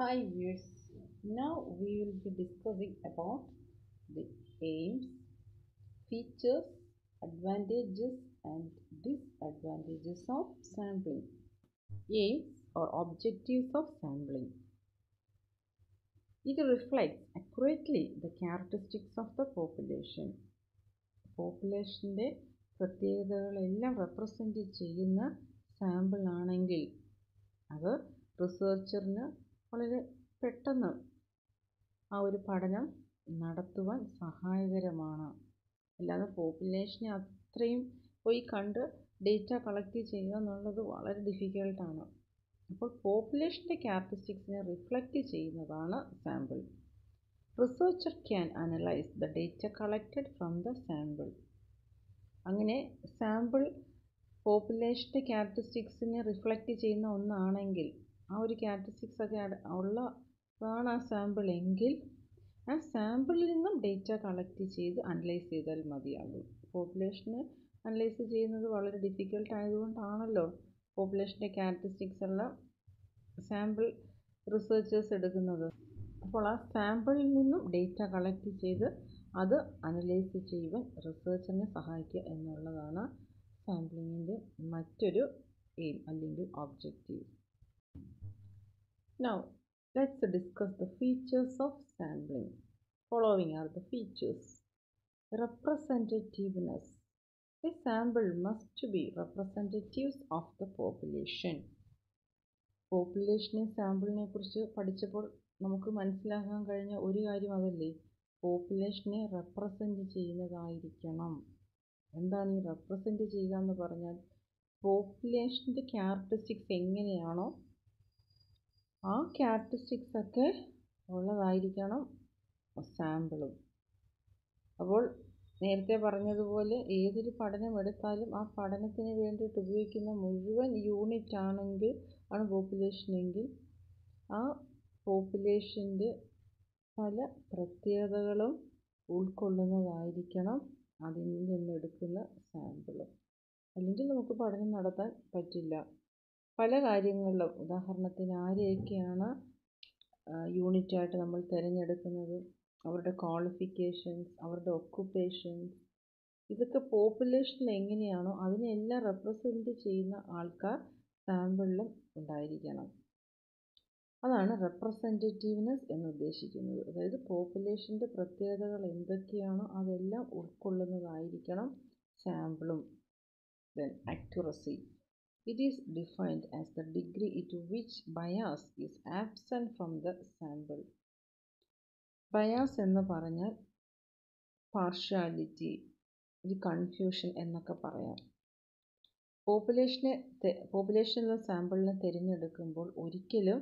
Hi viewers, now we will be discussing about the aims, features, advantages and disadvantages of sampling. Aims or objectives of sampling. It reflects accurately the characteristics of the population. പോപ്പുലേഷൻ്റെ പ്രത്യേകതകളെല്ലാം represent ചെയ്യുന്ന sample ആണെങ്കിൽ അത് റിസർച്ചറിന് വളരെ പെട്ടെന്ന് ആ ഒരു പഠനം നടത്തുവാൻ സഹായകരമാണ് അല്ലാതെ പോപ്പുലേഷനെ അത്രയും പോയി കണ്ട് ഡേറ്റ കളക്ട് ചെയ്യുക എന്നുള്ളത് വളരെ ഡിഫിക്കൽട്ടാണ് അപ്പോൾ പോപ്പുലേഷൻ്റെ ക്യാരക്ടറിസ്റ്റിക്സിനെ റിഫ്ലക്റ്റ് ചെയ്യുന്നതാണ് sample researcher can analyse the data collected from the sample അങ്ങനെ സാമ്പിൾ പോപ്പുലേഷൻ്റെ ക്യാരക്ടറിസ്റ്റിക്സിനെ റിഫ്ലക്റ്റ് ചെയ്യുന്ന ഒന്നാണെങ്കിൽ ആ ഒരു ക്യാരക്ടറിസ്റ്റിക്സ് ഒക്കെ ഉള്ളതാണ് ആ സാമ്പിൾ എങ്കിൽ ആ സാമ്പിളിൽ നിന്നും ഡേറ്റ കളക്ട് ചെയ്ത് അനലൈസ് ചെയ്താൽ മതിയാകും പോപ്പുലേഷനെ അനലൈസ് ചെയ്യുന്നത് വളരെ ഡിഫിക്കൽട്ട് ആയതുകൊണ്ടാണല്ലോ പോപ്പുലേഷൻ്റെ ക്യാരക്ടറിസ്റ്റിക്സ് ഉള്ള സാമ്പിൾ റിസർച്ചേഴ്സ് എടുക്കുന്നത് അപ്പോൾ ആ സാമ്പിളിൽ നിന്നും ഡേറ്റ കളക്ട് ചെയ്ത് അത് അനലൈസ് ചെയ്യുവാൻ റിസർച്ചറിനെ സഹായിക്കുക എന്നുള്ളതാണ് സാമ്പിളിങ്ങിൻ്റെ മറ്റൊരു എയിം അല്ലെങ്കിൽ objective Now, let's discuss the features of sampling. Following are the features. Representativeness. A sample must be representatives of the population. പോപ്പുലേഷനെ സാമ്പിളിനെ കുറിച്ച് പഠിച്ചപ്പോൾ നമുക്ക് മനസ്സിലാക്കാൻ കഴിഞ്ഞ ഒരു കാര്യം അതല്ലേ പോപ്പുലേഷനെ റെപ്രസെൻ്റ് ചെയ്യുന്നതായിരിക്കണം എന്താണ് ഈ റെപ്രസെൻ്റ് ചെയ്യുക എന്ന് പറഞ്ഞാൽ പോപ്പുലേഷൻ്റെ ക്യാരക്ടറിസ്റ്റിക്സ് എങ്ങനെയാണോ ആ ക്യാരക്ടറിസ്റ്റിക്സ് ഒക്കെ ഉള്ളതായിരിക്കണം സാമ്പിളും അപ്പോൾ നേരത്തെ പറഞ്ഞതുപോലെ ഏതൊരു പഠനം എടുത്താലും ആ പഠനത്തിന് വേണ്ടിയിട്ട് ഉപയോഗിക്കുന്ന മുഴുവൻ യൂണിറ്റ് ആണെങ്കിൽ ആണ് പോപ്പുലേഷൻ എങ്കിൽ ആ പോപ്പുലേഷൻ്റെ പല പ്രത്യേകതകളും ഉൾക്കൊള്ളുന്നതായിരിക്കണം അതിൽ നിന്നെടുക്കുന്ന സാമ്പിളും അല്ലെങ്കിൽ നമുക്ക് പഠനം നടത്താൻ പറ്റില്ല പല കാര്യങ്ങളിലും ഉദാഹരണത്തിന് ആരെയൊക്കെയാണ് യൂണിറ്റായിട്ട് നമ്മൾ തിരഞ്ഞെടുക്കുന്നത് അവരുടെ ക്വാളിഫിക്കേഷൻസ് അവരുടെ ഒക്കുപ്പേഷൻസ് ഇതൊക്കെ പോപ്പുലേഷനിൽ എങ്ങനെയാണോ അതിനെല്ലാം റെപ്രസെൻ്റ് ചെയ്യുന്ന ആൾക്കാർ സാമ്പിളിലും ഉണ്ടായിരിക്കണം അതാണ് റെപ്രസെൻറ്റേറ്റീവ്നെസ് എന്ന് ഉദ്ദേശിക്കുന്നത് അതായത് പോപ്പുലേഷൻ്റെ പ്രത്യേകതകൾ എന്തൊക്കെയാണോ അതെല്ലാം ഉൾക്കൊള്ളുന്നതായിരിക്കണം സാമ്പിളും then accuracy It is defined as the degree to which bias is absent from the sample. Bias എന്ന് പറഞ്ഞാൽ പാർഷ്യാലിറ്റി ഒരു കൺഫ്യൂഷൻ എന്നൊക്കെ പറയാം പോപ്പുലേഷനെ പോപ്പുലേഷനിലെ സാമ്പിളിനെ തിരഞ്ഞെടുക്കുമ്പോൾ ഒരിക്കലും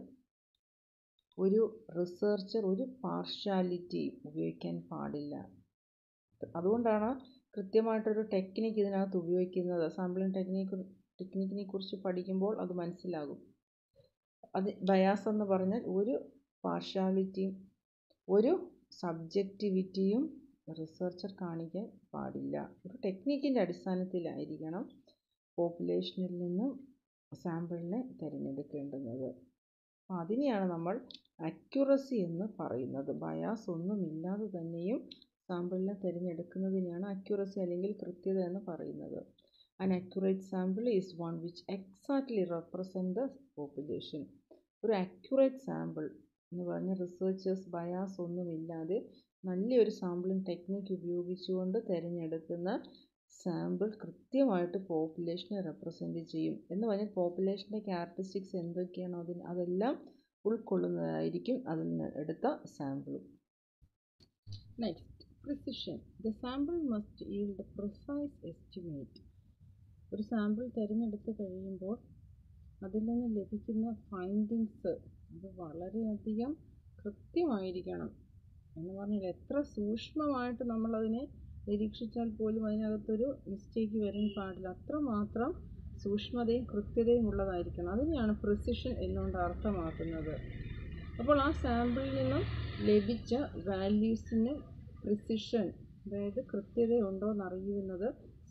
ഒരു റിസർച്ചർ ഒരു പാർഷ്യാലിറ്റി ഉപയോഗിക്കാൻ പാടില്ല അതുകൊണ്ടാണ് കൃത്യമായിട്ടൊരു ടെക്നിക്ക് ഇതിനകത്ത് ഉപയോഗിക്കുന്നത് സാമ്പിളിംഗ് ടെക്നിക്ക് ടെക്നിക്കിനെ കുറിച്ച് പഠിക്കുമ്പോൾ അത് മനസ്സിലാകും അത് ബയാസ് എന്ന് പറഞ്ഞാൽ ഒരു പാർഷ്യാലിറ്റിയും ഒരു സബ്ജക്റ്റിവിറ്റിയും റിസർച്ചർ കാണിക്കാൻ പാടില്ല ഒരു ടെക്നിക്കിൻ്റെ അടിസ്ഥാനത്തിലായിരിക്കണം പോപ്പുലേഷനിൽ നിന്നും സാമ്പിളിനെ തിരഞ്ഞെടുക്കേണ്ടുന്നത് അപ്പോൾ അതിനെയാണ് നമ്മൾ അക്യുറസി എന്ന് പറയുന്നത് ബയാസ് ഒന്നുമില്ലാതെ തന്നെയും സാമ്പിളിനെ തിരഞ്ഞെടുക്കുന്നതിനെയാണ് അക്യുറസി അല്ലെങ്കിൽ കൃത്യത എന്ന് പറയുന്നത് An accurate sample is one which exactly represents the population. ഒരു അക്യുറേറ്റ് സാമ്പിൾ എന്ന് പറഞ്ഞ റിസർച്ചേഴ്സ് ബയാസ് ഒന്നുമില്ലാതെ നല്ലൊരു സാമ്പിളിംഗ് ടെക്നിക്ക് ഉപയോഗിച്ചുകൊണ്ട് തിരഞ്ഞെടുക്കുന്ന സാമ്പിൾ കൃത്യമായിട്ട് പോപ്പുലേഷനെ റെപ്രസെൻ്റ് ചെയ്യും എന്ന് പറഞ്ഞാൽ പോപ്പുലേഷൻ്റെ ക്യാരക്ടറിസ്റ്റിക്സ് എന്തൊക്കെയാണോ അതിന് അതെല്ലാം ഉൾക്കൊള്ളുന്നതായിരിക്കും അതിൽ നിന്ന് എടുത്ത സാമ്പിളും next precision the sample must yield precise estimate ഒരു സാമ്പിൾ തിരഞ്ഞെടുത്ത് കഴിയുമ്പോൾ അതിൽ നിന്ന് ലഭിക്കുന്ന ഫൈൻഡിങ്സ് അത് വളരെയധികം കൃത്യമായിരിക്കണം എന്ന് പറഞ്ഞാൽ എത്ര സൂക്ഷ്മമായിട്ട് നമ്മളതിനെ നിരീക്ഷിച്ചാൽ പോലും അതിനകത്തൊരു മിസ്റ്റേക്ക് വരാൻ പാടില്ല അത്രമാത്രം സൂക്ഷ്മതയും കൃത്യതയും ഉള്ളതായിരിക്കണം അതിനെയാണ് പ്രിസിഷൻ എന്നുകൊണ്ട് അർത്ഥമാക്കുന്നത് അപ്പോൾ ആ സാമ്പിളിൽ നിന്നും ലഭിച്ച വാല്യൂസിന് പ്രിസിഷൻ അതായത് കൃത്യതയുണ്ടോ എന്നറിയുന്നത്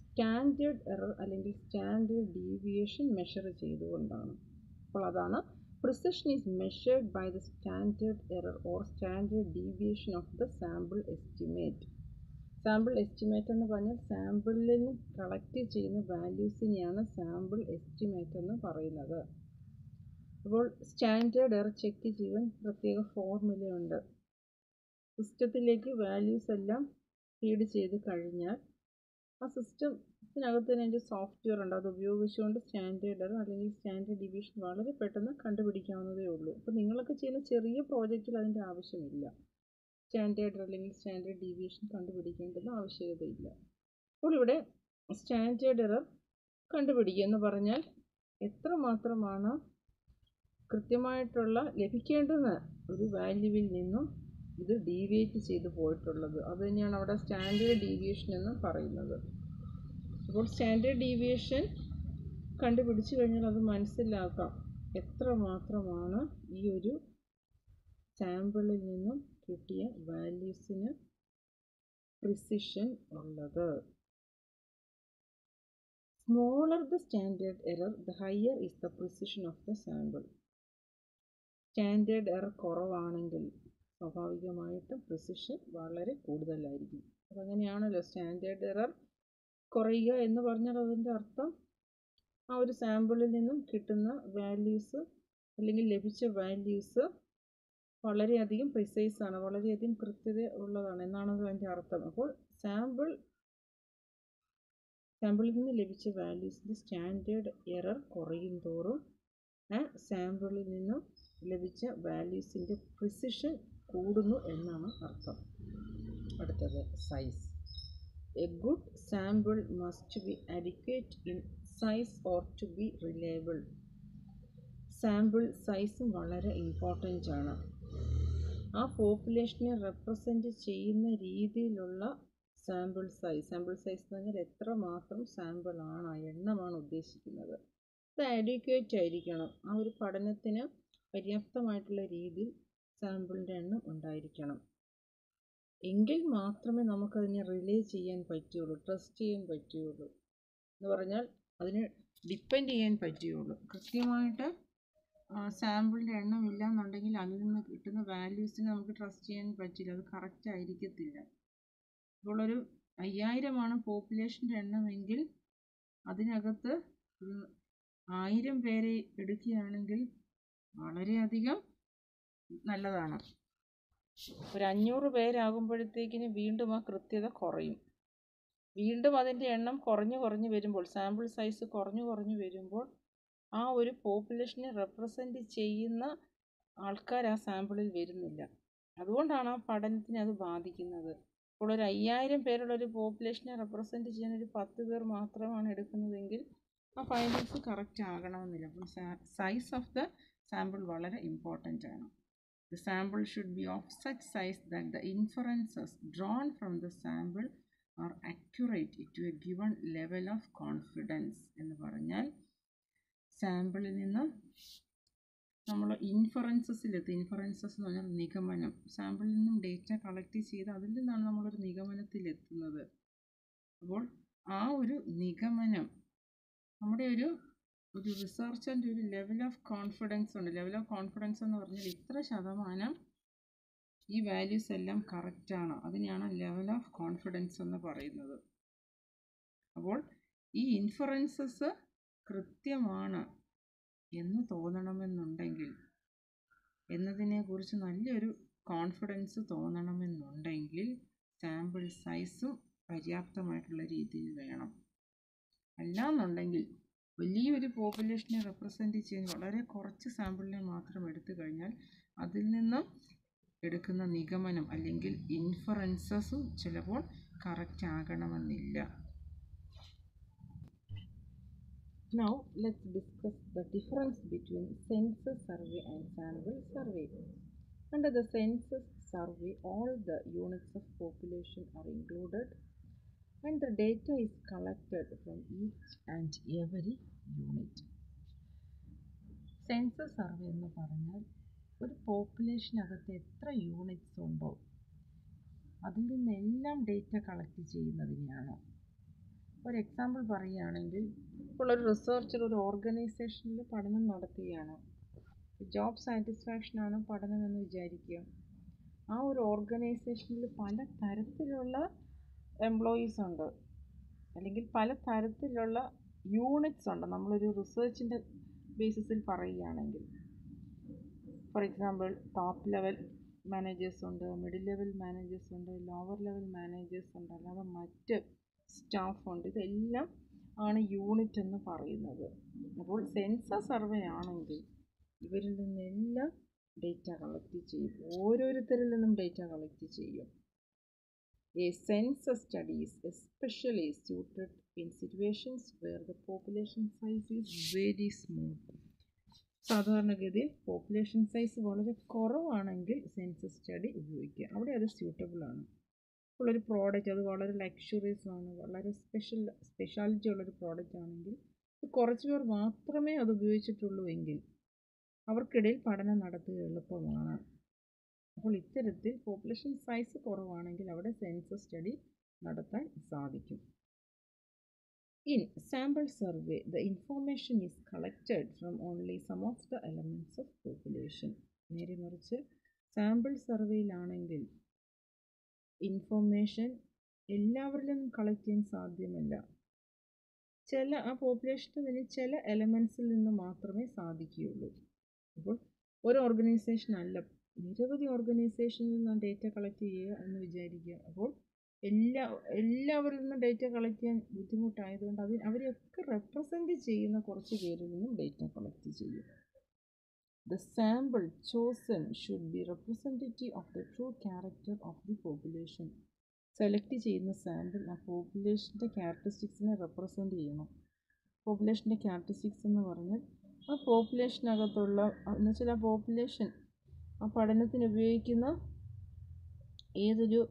സ്റ്റാൻഡേർഡ് എറർ അല്ലെങ്കിൽ സ്റ്റാൻഡേർഡ് ഡീവിയേഷൻ മെഷർ ചെയ്തുകൊണ്ടാണ് അപ്പോൾ അതാണ് Precision is measured by the standard error or standard deviation of the sample estimate. Sample estimate എന്ന് പറഞ്ഞാൽ സാമ്പിളിൽ നിന്ന് കളക്ട് ചെയ്യുന്ന വാല്യൂസിനെയാണ് സാമ്പിൾ എസ്റ്റിമേറ്റ് എന്ന് പറയുന്നത് അപ്പോൾ സ്റ്റാൻഡേർഡ് എറർ ചെക്ക് ചെയ്യാൻ പ്രത്യേക ഫോർമുലയുണ്ട് സിസ്റ്റത്തിലേക്ക് വാല്യൂസ് എല്ലാം ഫീഡ് ചെയ്ത് കഴിഞ്ഞാൽ ആ സിസ്റ്റത്തിനകത്ത് തന്നെ അതിൻ്റെ സോഫ്റ്റ്വെയർ ഉണ്ട് അത് ഉപയോഗിച്ചുകൊണ്ട് സ്റ്റാൻഡേർഡ് എറർ അല്ലെങ്കിൽ സ്റ്റാൻഡേർഡ് ഡിവിഷൻ വളരെ പെട്ടെന്ന് കണ്ടുപിടിക്കാവുന്നതേ ഉള്ളൂ അപ്പോൾ നിങ്ങളൊക്കെ ചെയ്യുന്ന ചെറിയ പ്രോജക്റ്റിൽ അതിൻ്റെ ആവശ്യമില്ല സ്റ്റാൻഡേർഡ് അല്ലെങ്കിൽ സ്റ്റാൻഡേർഡ് ഡീവിയേഷൻ കണ്ടുപിടിക്കേണ്ടുന്ന ആവശ്യകതയില്ല അപ്പോൾ ഇവിടെ സ്റ്റാൻഡേർഡ് എറർ കണ്ടുപിടിക്കുക എന്ന് പറഞ്ഞാൽ എത്ര മാത്രമാണ് കൃത്യമായിട്ടുള്ള ലഭിക്കേണ്ടുന്ന ഒരു വാല്യൂവിൽ നിന്നും ഇത് ഡീവിയേറ്റ് ചെയ്ത് പോയിട്ടുള്ളത് അത് തന്നെയാണ് അവിടെ സ്റ്റാൻഡേർഡ് ഡീവിയേഷൻ എന്ന് പറയുന്നത് അപ്പോൾ സ്റ്റാൻഡേർഡ് ഡീവിയേഷൻ കണ്ടുപിടിച്ചു കഴിഞ്ഞാൽ അത് മനസ്സിലാക്കാം എത്ര മാത്രമാണ് ഈ ഒരു സാമ്പിളിൽ നിന്നും കിട്ടിയ വാല്യൂസിന് പ്രിസിഷൻ ഉള്ളത് smaller the standard error the higher is the precision of the sample standard error കുറവാണെങ്കിൽ സ്വാഭാവികമായിട്ടും പ്രിസിഷൻ വളരെ കൂടുതലായിരിക്കും അപ്പം അങ്ങനെയാണല്ലോ സ്റ്റാൻഡേർഡ് എറർ കുറയുക എന്ന് പറഞ്ഞാൽ അതിൻ്റെ അർത്ഥം ആ ഒരു സാമ്പിളിൽ നിന്നും കിട്ടുന്ന വാല്യൂസ് അല്ലെങ്കിൽ ലഭിച്ച വാല്യൂസ് വളരെയധികം പ്രിസൈസ് ആണ് വളരെയധികം കൃത്യത ഉള്ളതാണ് എന്നാണ് അതിൻ്റെ അർത്ഥം അപ്പോൾ സാമ്പിൾ സാമ്പിളിൽ നിന്ന് ലഭിച്ച വാല്യൂസിൻ്റെ സ്റ്റാൻഡേർഡ് എറർ കുറയും തോറും ആ സാമ്പിളിൽ നിന്നും ലഭിച്ച വാല്യൂസിൻ്റെ പ്രിസിഷൻ കൂടുന്നു എന്നാണ് അർത്ഥം അടുത്തത് size a good sample must be adequate in size or to be reliable sample സൈസും വളരെ ഇമ്പോർട്ടൻ്റ് ആണ് ആ പോപ്പുലേഷനെ റെപ്രസെൻ്റ് ചെയ്യുന്ന രീതിയിലുള്ള സാമ്പിൾ സൈസ് സാമ്പിൾ സൈസ് എന്ന് പറഞ്ഞാൽ എത്ര മാത്രം സാമ്പിൾ ആണ് ആ എണ്ണമാണ് ഉദ്ദേശിക്കുന്നത് അത് അഡിക്വേറ്റ് ആയിരിക്കണം ആ ഒരു പഠനത്തിന് പര്യാപ്തമായിട്ടുള്ള രീതിയിൽ സാമ്പിളിൻ്റെ എണ്ണം ഉണ്ടായിരിക്കണം എങ്കിൽ മാത്രമേ നമുക്കതിനെ റിലേ ചെയ്യാൻ പറ്റുള്ളൂ ട്രസ്റ്റ് ചെയ്യാൻ പറ്റുകയുള്ളൂ എന്ന് പറഞ്ഞാൽ അതിന് ഡിപ്പെൻഡ് ചെയ്യാൻ പറ്റുകയുള്ളൂ കൃത്യമായിട്ട് സാമ്പിളിൻ്റെ എണ്ണം ഇല്ല എന്നുണ്ടെങ്കിൽ അതിൽ നിന്ന് കിട്ടുന്ന വാല്യൂസിനെ നമുക്ക് ട്രസ്റ്റ് ചെയ്യാൻ പറ്റില്ല അത് കറക്റ്റ് ആയിരിക്കത്തില്ല ഇപ്പോൾ ഒരു അയ്യായിരമാണ് പോപ്പുലേഷൻ്റെ എണ്ണമെങ്കിൽ അതിനകത്ത് ഒരു ആയിരം പേരെ എടുക്കുകയാണെങ്കിൽ വളരെയധികം നല്ലതാണ് ഒരു അഞ്ഞൂറ് പേരാകുമ്പോഴത്തേക്കിന് വീണ്ടും ആ കൃത്യത കുറയും വീണ്ടും അതിൻ്റെ എണ്ണം കുറഞ്ഞു കുറഞ്ഞു വരുമ്പോൾ സാമ്പിൾ സൈസ് കുറഞ്ഞു കുറഞ്ഞു വരുമ്പോൾ ആ ഒരു പോപ്പുലേഷനെ റെപ്രസെൻ്റ് ചെയ്യുന്ന ആൾക്കാർ ആ സാമ്പിളിൽ വരുന്നില്ല അതുകൊണ്ടാണ് ആ പഠനത്തിനെ അത് ബാധിക്കുന്നത് ഇപ്പോൾ ഒരു അയ്യായിരം പേരുള്ള ഒരു പോപ്പുലേഷനെ റെപ്രസെൻ്റ് ചെയ്യാൻ ഒരു പത്ത് പേർ മാത്രമാണ് എടുക്കുന്നതെങ്കിൽ ആ ഫൈൻഡിങ്സ് കറക്റ്റ് ആകണമെന്നില്ല അപ്പോൾ സൈസ് ഓഫ് ദ സാമ്പിൾ വളരെ ഇമ്പോർട്ടൻ്റ് ആണ് the sample should be of such size that the inferences drawn from the sample are accurate to a given level of confidence എന്ന് പറഞ്ഞാൽ സാമ്പിളിൽ നിന്ന് നമ്മൾ ഇൻഫറൻസസിലെത്തി ഇൻഫറൻസസ് എന്ന് പറഞ്ഞാൽ നിഗമനം സാമ്പിളിൽ നിന്നും ഡേറ്റ കളക്ട് ചെയ്ത് അതിൽ നിന്നാണ് നമ്മളൊരു നിഗമനത്തിലെത്തുന്നത് അപ്പോൾ ആ ഒരു നിഗമനം നമ്മുടെ ഒരു ഒരു റിസർച്ചിൻ്റെ ഒരു ലെവൽ ഓഫ് കോൺഫിഡൻസ് ഉണ്ട് ലെവൽ ഓഫ് കോൺഫിഡൻസ് എന്ന് പറഞ്ഞാൽ ഇത്ര ശതമാനം ഈ വാല്യൂസ് എല്ലാം കറക്റ്റാണ് അതിനെയാണ് ലെവൽ ഓഫ് കോൺഫിഡൻസ് എന്ന് പറയുന്നത് അപ്പോൾ ഈ ഇൻഫറൻസസ് കൃത്യമാണ് എന്ന് തോന്നണമെന്നുണ്ടെങ്കിൽ എന്നതിനെക്കുറിച്ച് നല്ലൊരു കോൺഫിഡൻസ് തോന്നണമെന്നുണ്ടെങ്കിൽ സാമ്പിൾ സൈസും പര്യാപ്തമായിട്ടുള്ള രീതിയിൽ വേണം അല്ലാന്നുണ്ടെങ്കിൽ വലിയൊരു പോപ്പുലേഷനെ റെപ്രസെൻ്റ് ചെയ്യാൻ വളരെ കുറച്ച് സാമ്പിളിനെ മാത്രം എടുത്തു കഴിഞ്ഞാൽ അതിൽ നിന്നും എടുക്കുന്ന നിഗമനം അല്ലെങ്കിൽ ഇൻഫറൻസസും ചിലപ്പോൾ കറക്റ്റ് ആകണമെന്നില്ല Now let's discuss the difference between census survey and sample survey. Under the census survey, all the units of population are included and the data is collected from each and every unit. Census survey എന്ന് പറഞ്ഞാൽ ഒരു പോപ്പുലേഷനകത്ത് എത്ര units ഉണ്ടോ അതിൽ നിന്നെല്ലാം data collect ചെയ്യുന്നതിനെയാണ് ഒരു example പറയുകയാണെങ്കിൽ ഇപ്പോൾ ഒരു റിസർച്ചർ ഒരു ഓർഗനൈസേഷനിൽ പഠനം നടത്തുകയാണ് ജോബ് സാറ്റിസ്ഫാക്ഷനാണ് പഠനമെന്ന് വിചാരിക്കുക ആ ഒരു ഓർഗനൈസേഷനിൽ പല തരത്തിലുള്ള എംപ്ലോയീസ് ഉണ്ട് അല്ലെങ്കിൽ പല തരത്തിലുള്ള യൂണിറ്റ്സ് ഉണ്ട് നമ്മളൊരു റിസർച്ചിൻ്റെ ബേസിസിൽ പറയുകയാണെങ്കിൽ for example top level managers ഉണ്ട് മിഡിൽ ലെവൽ മാനേജേഴ്സ് ഉണ്ട് ലോവർ ലെവൽ മാനേജേഴ്സ് ഉണ്ട് അല്ലാതെ മറ്റ് സ്റ്റാഫ് ഉണ്ട് ഇതെല്ലാം ആണ് യൂണിറ്റ് എന്ന് പറയുന്നത് അപ്പോൾ സെൻസർ സർവേ ആണെങ്കിൽ ഇവരിൽ നിന്നെല്ലാം ഡേറ്റ കളക്ട് ചെയ്യും ഓരോരുത്തരിൽ നിന്നും ഡേറ്റ കളക്ട് ചെയ്യും a census study is especially suited in situations where the population size is very small സാധാരണഗതിയിൽ പോപ്പുലേഷൻ സൈസ് വളരെ കുറവാണെങ്കിൽ സെൻസസ് സ്റ്റഡി ഉപയോഗിക്കുക അവിടെ അത് സ്യൂട്ടബിൾ ആണ് അപ്പോൾ ഒരു പ്രോഡക്റ്റ് അത് വളരെ ലക്ഷറീസ് ആണ് വളരെ സ്പെഷ്യൽ സ്പെഷ്യാലിറ്റി ഉള്ളൊരു പ്രോഡക്റ്റ് ആണെങ്കിൽ കുറച്ച് പേർ മാത്രമേ അത് ഉപയോഗിച്ചിട്ടുള്ളൂ എങ്കിൽ അവർക്കിടയിൽ പഠനം നടത്തുക എളുപ്പമാണ് അപ്പോൾ ഇത്തരത്തിൽ പോപ്പുലേഷൻ സൈസ് കുറവാണെങ്കിൽ അവിടെ സെൻസസ് സ്റ്റഡി നടത്താൻ സാധിക്കും in sample survey the information is collected from only some of the elements of population നേരെ മറിച്ച് സാമ്പിൾ സർവേയിലാണെങ്കിൽ ഇൻഫോർമേഷൻ എല്ലാവരിൽ നിന്നും കളക്ട് ചെയ്യാൻ സാധ്യമല്ല ചില ആ പോപ്പുലേഷന് തന്നെ ചില എലമെൻസിൽ നിന്ന് മാത്രമേ സാധിക്കുകയുള്ളൂ അപ്പോൾ ഒരു ഓർഗനൈസേഷൻ അല്ല നിരവധി ഓർഗനൈസേഷനിൽ നിന്ന് ഡേറ്റ കളക്ട് ചെയ്യുക എന്ന് വിചാരിക്കുക അപ്പോൾ എല്ലാ എല്ലാവരിൽ നിന്നും ഡേറ്റ കളക്ട് ചെയ്യാൻ ബുദ്ധിമുട്ടായതുകൊണ്ട് അതിന് അവരെയൊക്കെ റെപ്രസെൻറ്റ് ചെയ്യുന്ന കുറച്ച് പേരിൽ നിന്നും ഡേറ്റ കളക്ട് ചെയ്യും the sample chosen should be representative of the true character of the population select ചെയ്യുന്ന സാമ്പിൾ ആ പോപ്പുലേഷൻ്റെ ക്യാരക്ടറിസ്റ്റിക്സിനെ റെപ്രസെൻറ്റ് ചെയ്യണം പോപ്പുലേഷൻ്റെ ക്യാരക്ടറിസ്റ്റിക്സ് എന്ന് പറഞ്ഞാൽ ആ പോപ്പുലേഷനകത്തുള്ള എന്ന് വെച്ചാൽ ആ പോപ്പുലേഷൻ ആ പഠനത്തിന് ഉപയോഗിക്കുന്ന ഏതൊരു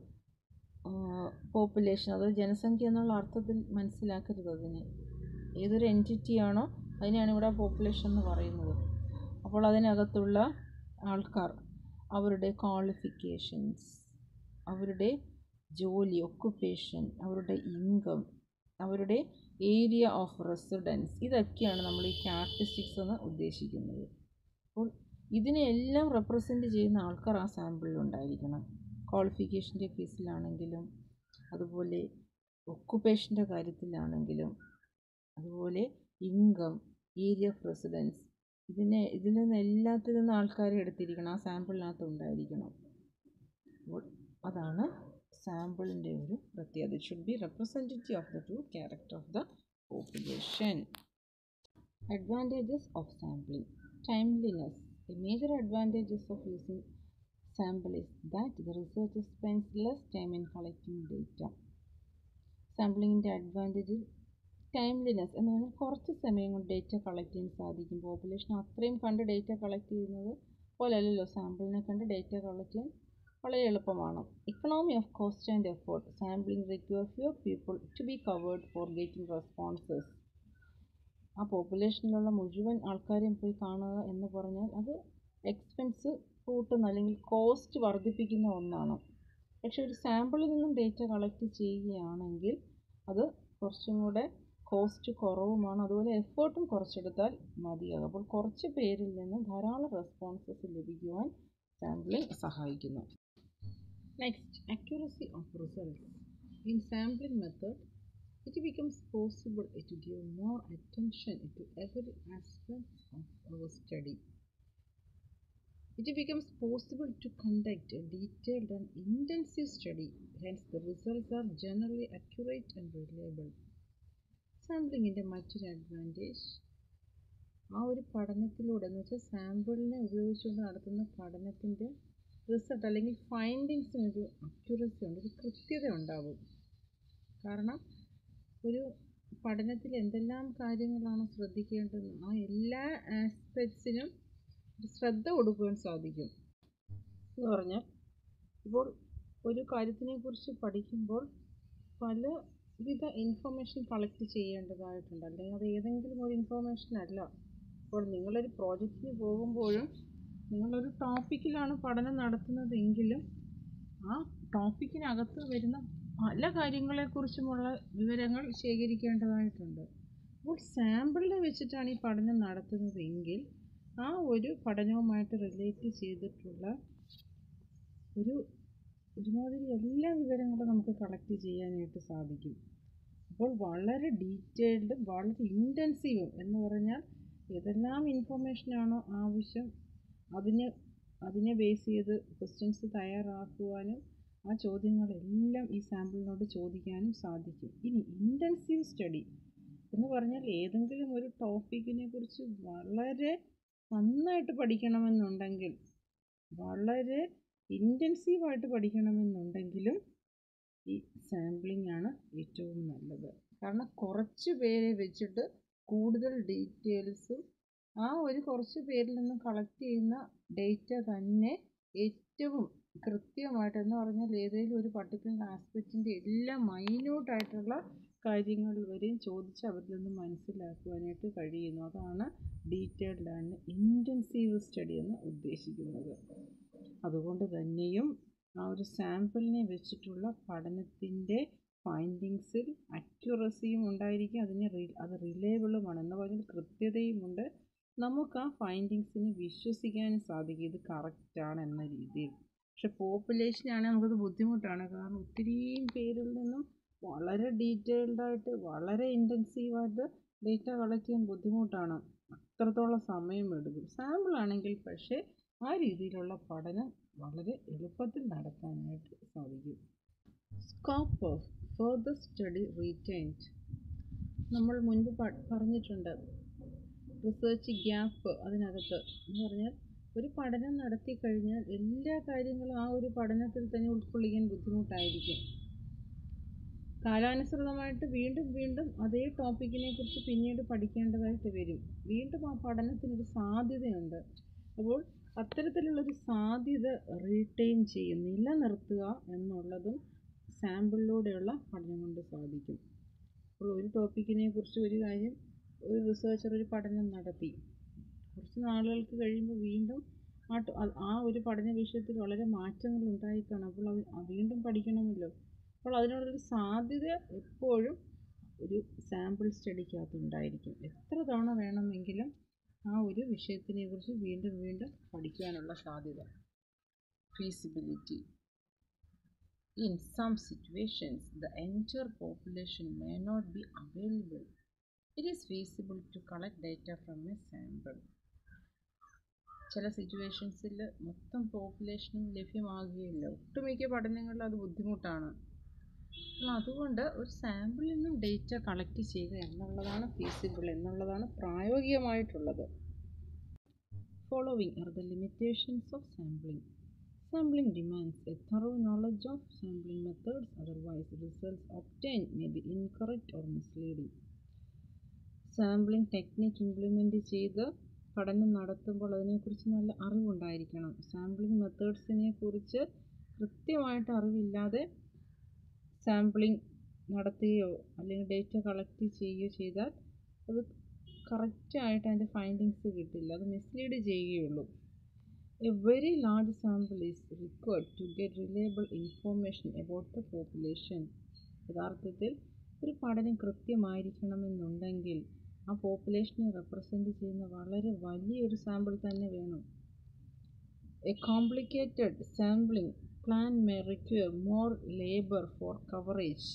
പോപ്പുലേഷൻ അതായത് ജനസംഖ്യ എന്നുള്ള അർത്ഥത്തിൽ മനസ്സിലാക്കരുത് അതിനെ ഏതൊരു എൻറ്റിറ്റി ആണോ അതിനെയാണ് ഇവിടെ പോപ്പുലേഷൻ എന്ന് പറയുന്നത് അപ്പോൾ അതിനകത്തുള്ള ആൾക്കാർ അവരുടെ ക്വാളിഫിക്കേഷൻസ് അവരുടെ ജോലി ഒക്കുപ്പേഷൻ അവരുടെ ഇൻകം അവരുടെ ഏരിയ ഓഫ് റെസിഡൻസ് ഇതൊക്കെയാണ് നമ്മൾ ഈ ക്യാരക്ടറിസ്റ്റിക്സ് എന്ന് ഉദ്ദേശിക്കുന്നത് അപ്പോൾ ഇതിനെല്ലാം റെപ്രസെൻറ്റ് ചെയ്യുന്ന ആൾക്കാർ ആ സാമ്പിളിൽ ഉണ്ടായിരിക്കണം ക്വാളിഫിക്കേഷൻ്റെ കേസിലാണെങ്കിലും അതുപോലെ ഒക്കുപ്പേഷൻ്റെ കാര്യത്തിലാണെങ്കിലും അതുപോലെ ഇൻകം ഏരിയ ഓഫ് റെസിഡൻസ് ഇതിനെ ഇതിൽ നിന്ന് എല്ലാത്തിൽ നിന്ന് ആൾക്കാരെ എടുത്തിരിക്കണം ആ സാമ്പിളിനകത്ത് ഉണ്ടായിരിക്കണം അപ്പോൾ അതാണ് സാമ്പിളിൻ്റെ ഒരു പ്രത്യേകത it should be representative of the true character of the population advantages of sampling timeliness a major advantages of using sample is that the researcher spends less time in collecting data. സാമ്പിളിങ്ങിൻ്റെ advantage timeliness എന്ന് പറഞ്ഞാൽ കുറച്ച് സമയം കൊണ്ട് data collect ചെയ്യാൻ സാധിക്കും population അത്രയും കണ്ട് ഡേറ്റ കളക്ട് ചെയ്യുന്നത് പോലല്ലല്ലോ സാമ്പിളിനെ കണ്ട് ഡേറ്റ കളക്ട് ചെയ്യാൻ വളരെ എളുപ്പമാണ് economy of cost and effort sampling require few people to be covered for getting responses ആ പോപ്പുലേഷനിലുള്ള മുഴുവൻ ആൾക്കാരെയും പോയി കാണുക എന്ന് പറഞ്ഞാൽ അത് എക്സ്പെൻസ് കൂട്ടുന്ന അല്ലെങ്കിൽ കോസ്റ്റ് വർദ്ധിപ്പിക്കുന്ന ഒന്നാണ് പക്ഷേ ഒരു സാമ്പിളിൽ നിന്നും ഡേറ്റ കളക്ട് ചെയ്യുകയാണെങ്കിൽ അത് കുറച്ചും കൂടെ കോസ്റ്റ് കുറവുമാണ് അതുപോലെ എഫേർട്ടും കുറച്ചെടുത്താൽ മതിയാകും അപ്പോൾ കുറച്ച് പേരിൽ നിന്ന് ധാരാളം റെസ്പോൺസസ് ലഭിക്കുവാൻ സാമ്പിളിംഗ് സഹായിക്കുന്നു next accuracy of results in sampling method it becomes possible to give more attention to every aspect of our study. It becomes possible to conduct a detailed and intensive study, hence, the results are generally accurate and reliable. സാമ്പിളിങ്ങിൻ്റെ മറ്റൊരു advantage ആ ഒരു പഠനത്തിലൂടെ എന്ന് വെച്ചാൽ സാമ്പിളിനെ ഉപയോഗിച്ചുകൊണ്ട് നടത്തുന്ന പഠനത്തിൻ്റെ റിസൾട്ട് അല്ലെങ്കിൽ ഫൈൻഡിങ്സിനൊരു അക്യുറസി ഉണ്ട് ഒരു കൃത്യത ഉണ്ടാവും കാരണം ഒരു പഠനത്തിൽ എന്തെല്ലാം കാര്യങ്ങളാണ് ശ്രദ്ധിക്കേണ്ടത് ആ എല്ലാ ആസ്പെക്ട്സിനും ശ്രദ്ധ കൊടുക്കുവാൻ സാധിക്കും എന്ന് പറഞ്ഞാൽ ഇപ്പോൾ ഒരു കാര്യത്തിനെക്കുറിച്ച് പഠിക്കുമ്പോൾ പലവിധ ഇൻഫർമേഷൻ കളക്ട് ചെയ്യേണ്ടതായിട്ടുണ്ട് അല്ലെങ്കിൽ അത് ഏതെങ്കിലും ഒരു ഇൻഫർമേഷൻ അല്ല ഇപ്പോൾ നിങ്ങളൊരു പ്രോജക്റ്റിന് പോകുമ്പോഴും നിങ്ങളൊരു ടോപ്പിക്കിലാണ് പഠനം നടത്തുന്നതെങ്കിലും ആ ടോപ്പിക്കിനകത്ത് വരുന്ന പല കാര്യങ്ങളെക്കുറിച്ചുമുള്ള വിവരങ്ങൾ ശേഖരിക്കേണ്ടതായിട്ടുണ്ട് അപ്പോൾ സാമ്പിളിനെ വെച്ചിട്ടാണ് ഈ പഠനം നടത്തുന്നതെങ്കിൽ ആ ഒരു പഠനവുമായിട്ട് റിലേറ്റ് ചെയ്തിട്ടുള്ള ഒരു ഒരുമാതിരി എല്ലാ വിവരങ്ങളും നമുക്ക് കളക്ട് ചെയ്യാനായിട്ട് സാധിക്കും അപ്പോൾ വളരെ ഡീറ്റെയിൽഡ് വളരെ ഇൻറ്റൻസീവും എന്ന് പറഞ്ഞാൽ ഏതെല്ലാം ഇൻഫർമേഷനാണോ ആവശ്യം അതിന് അതിനെ ബേസ് ചെയ്ത് ക്വസ്റ്റ്യൻസ് തയ്യാറാക്കുവാനും ആ ചോദ്യങ്ങളെല്ലാം ഈ സാമ്പിളിനോട് ചോദിക്കാനും സാധിക്കും ഇനി ഇൻറ്റൻസീവ് സ്റ്റഡി എന്ന് പറഞ്ഞാൽ ഏതെങ്കിലും ഒരു ടോപ്പിക്കിനെ കുറിച്ച് വളരെ നന്നായിട്ട് പഠിക്കണമെന്നുണ്ടെങ്കിൽ വളരെ ഇൻറ്റൻസീവായിട്ട് പഠിക്കണമെന്നുണ്ടെങ്കിലും ഈ സാമ്പിളിംഗ് ആണ് ഏറ്റവും നല്ലത് കാരണം കുറച്ച് പേരെ വെച്ചിട്ട് കൂടുതൽ ഡീറ്റെയിൽസും ആ ഒരു കുറച്ച് പേരിൽ നിന്ന് കളക്ട് ചെയ്യുന്ന ഡേറ്റ തന്നെ ഏറ്റവും കൃത്യമായിട്ട് എന്ന് പറഞ്ഞാൽ ഏതെങ്കിലും ഒരു പർട്ടിക്കുലർ ആസ്പെക്റ്റിൻ്റെ എല്ലാ മൈന്യൂട്ടായിട്ടുള്ള കാര്യങ്ങൾ വരെയും ചോദിച്ച് അവരിൽ നിന്ന് മനസ്സിലാക്കുവാനായിട്ട് കഴിയുന്നു അതാണ് ഡീറ്റെയിൽഡ് ലേണിംഗ് ഇൻറ്റൻസീവ് സ്റ്റഡി എന്ന് ഉദ്ദേശിക്കുന്നത് അതുകൊണ്ട് തന്നെയും ആ ഒരു സാമ്പിളിനെ വെച്ചിട്ടുള്ള പഠനത്തിൻ്റെ ഫൈൻഡിങ്സിൽ അക്യുറസിയും ഉണ്ടായിരിക്കും അതിന് റി അത് റിലേബിളുമാണ് എന്ന് പറഞ്ഞാൽ കൃത്യതയുമുണ്ട് നമുക്ക് ആ ഫൈൻഡിങ്സിനെ വിശ്വസിക്കാനും സാധിക്കും ഇത് കറക്റ്റാണ് എന്ന രീതിയിൽ പക്ഷെ പോപ്പുലേഷനാണെങ്കിൽ നമുക്കത് ബുദ്ധിമുട്ടാണ് കാരണം ഒത്തിരിയും പേരിൽ നിന്നും വളരെ ഡീറ്റെയിൽഡായിട്ട് വളരെ ഇൻറ്റൻസീവായിട്ട് ഡേറ്റ കളക്ട് ചെയ്യാൻ ബുദ്ധിമുട്ടാണ് അത്രത്തോളം സമയം എടുക്കും സാമ്പിൾ ആണെങ്കിൽ പക്ഷേ ആ രീതിയിലുള്ള പഠനം വളരെ എളുപ്പത്തിൽ നടത്താനായിട്ട് സാധിക്കും scope of further study retained നമ്മൾ മുൻപ് പറഞ്ഞിട്ടുണ്ട് റിസർച്ച് ഗ്യാപ്പ് അതിനകത്ത് എന്ന് പറഞ്ഞാൽ ഒരു പഠനം നടത്തി കഴിഞ്ഞാൽ എല്ലാ കാര്യങ്ങളും ആ ഒരു പഠനത്തിൽ തന്നെ ഉൾക്കൊള്ളിക്കാൻ ബുദ്ധിമുട്ടായിരിക്കും കാലാനുസൃതമായിട്ട് വീണ്ടും വീണ്ടും അതേ ടോപ്പിക്കിനെ കുറിച്ച് പിന്നീട് പഠിക്കേണ്ടതായിട്ട് വരും വീണ്ടും ആ പഠനത്തിനൊരു സാധ്യതയുണ്ട് അപ്പോൾ അത്തരത്തിലുള്ളൊരു സാധ്യത റീറ്റെയിൻ ചെയ്യും നിലനിർത്തുക എന്നുള്ളതും സാമ്പിളിലൂടെയുള്ള പഠനം കൊണ്ട് സാധിക്കും അപ്പോൾ ഒരു ടോപ്പിക്കിനെ കുറിച്ച് ഒരു കാര്യം ഒരു റിസർച്ചർ ഒരു പഠനം നടത്തി കുറച്ച് നാളുകൾക്ക് കഴിയുമ്പോൾ വീണ്ടും ആ ആ ഒരു പഠന വിഷയത്തിൽ വളരെ മാറ്റങ്ങൾ ഉണ്ടായിക്കാണും അപ്പോൾ അത് വീണ്ടും പഠിക്കണമല്ലോ അപ്പോൾ അതിനുള്ളൊരു സാധ്യത എപ്പോഴും ഒരു സാമ്പിൾ സ്റ്റഡിക്കകത്ത് ഉണ്ടായിരിക്കും എത്ര തവണ വേണമെങ്കിലും ആ ഒരു വിഷയത്തിനെ കുറിച്ച് വീണ്ടും വീണ്ടും പഠിക്കാനുള്ള സാധ്യത feasibility In some situations, the entire population may not be available. It is feasible to collect data from a sample. ചില സിറ്റുവേഷൻസിൽ മൊത്തം പോപ്പുലേഷനും ലഭ്യമാകുകയില്ല ഒട്ടുമിക്ക പഠനങ്ങളിൽ അത് ബുദ്ധിമുട്ടാണ് അപ്പോൾ അതുകൊണ്ട് ഒരു സാമ്പിളിൽ നിന്നും ഡേറ്റ കളക്ട് ചെയ്യുക എന്നുള്ളതാണ് ഫീസിബിൾ എന്നുള്ളതാണ് പ്രായോഗികമായിട്ടുള്ളത് following are the limitations of sampling Sampling demands a thorough knowledge of sampling methods, otherwise, results obtained may be incorrect or misleading. Sampling technique implement ചെയ്ത് പഠനം നടത്തുമ്പോൾ അതിനെക്കുറിച്ച് നല്ല അറിവുണ്ടായിരിക്കണം സാമ്പിളിംഗ് മെത്തേഡ്സിനെ കുറിച്ച് കൃത്യമായിട്ട് അറിവില്ലാതെ സാമ്പിളിംഗ് നടത്തുകയോ അല്ലെങ്കിൽ ഡേറ്റ കളക്ട് ചെയ്യുകയോ ചെയ്താൽ അത് കറക്റ്റായിട്ട് അതിൻ്റെ ഫൈൻഡിങ്സ് കിട്ടില്ല അത് മിസ്ലീഡ് ചെയ്യുകയുള്ളൂ A very large sample is required to get reliable information about the population. യഥാർത്ഥത്തിൽ ഒരു പഠനം കൃത്യമായിരിക്കണമെന്നുണ്ടെങ്കിൽ ആ പോപ്പുലേഷനെ റെപ്രസെൻ്റ് ചെയ്യുന്ന വളരെ വലിയൊരു സാമ്പിൾ തന്നെ വേണം a complicated sampling plan may require more labour for coverage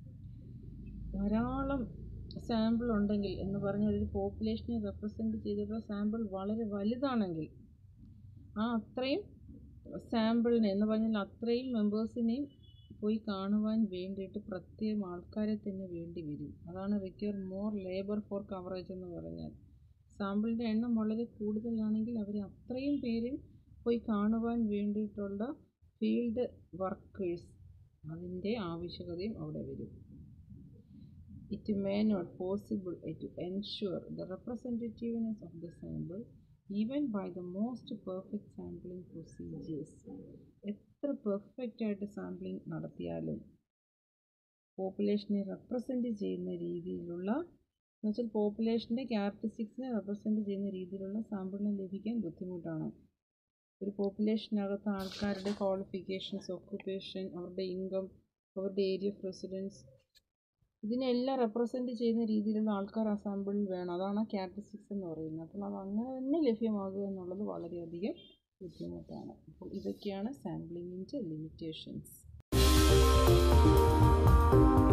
ധാരാളം സാമ്പിൾ ഉണ്ടെങ്കിൽ എന്ന് പറഞ്ഞാൽ ഒരു പോപ്പുലേഷനെ റെപ്രസെൻ്റ് ചെയ്തിട്ടുള്ള സാമ്പിൾ വളരെ വലുതാണെങ്കിൽ ആ അത്രയും സാമ്പിളിനെ എന്ന് പറഞ്ഞാൽ അത്രയും മെമ്പേഴ്സിനെയും പോയി കാണുവാൻ വേണ്ടിയിട്ട് പ്രത്യേകം ആൾക്കാരെ തന്നെ വേണ്ടി വരും അതാണ് require more labour for coverage എന്ന് പറഞ്ഞാൽ സാമ്പിളിൻ്റെ എണ്ണം വളരെ കൂടുതലാണെങ്കിൽ അവർ അത്രയും പേരും പോയി കാണുവാൻ വേണ്ടിയിട്ടുള്ള ഫീൽഡ് വർക്കേഴ്സ് അതിൻ്റെ ആവശ്യകതയും അവിടെ വരും it may not possible to ensure the representativeness of the sample even by the most perfect sampling procedures എത്ര പെർഫെക്റ്റ് ആയിട്ട് സാമ്പിളിംഗ് നടത്തിയാലും പോപ്പുലേഷനെ റെപ്രസെൻ്റ് ചെയ്യുന്ന രീതിയിലുള്ള എന്നുവെച്ചാൽ പോപ്പുലേഷൻ്റെ ക്യാരക്ടറിസ്റ്റിക്സിനെ റെപ്രസെൻ്റ് ചെയ്യുന്ന രീതിയിലുള്ള സാമ്പിളിനെ ലഭിക്കാൻ ബുദ്ധിമുട്ടാണ് ഒരു പോപ്പുലേഷനകത്ത് ആൾക്കാരുടെ ക്വാളിഫിക്കേഷൻസ് ഒക്കുപ്പേഷൻ അവരുടെ ഇൻകം അവരുടെ ഏരിയ ഓഫ് റെസിഡൻസ് ഇതിനെല്ലാം റെപ്രസെൻറ്റ് ചെയ്യുന്ന രീതിയിലുള്ള ആൾക്കാർ ആ സാമ്പിളിൽ വേണം അതാണ് ക്യാരക്ടറിസ്റ്റിക്സ് എന്ന് പറയുന്നത് അപ്പോൾ അത് അങ്ങനെ തന്നെ ലഭ്യമാകുക എന്നുള്ളത് വളരെയധികം ബുദ്ധിമുട്ടാണ് അപ്പോൾ ഇതൊക്കെയാണ് സാമ്പിളിങ്ങിൻ്റെ ലിമിറ്റേഷൻസ്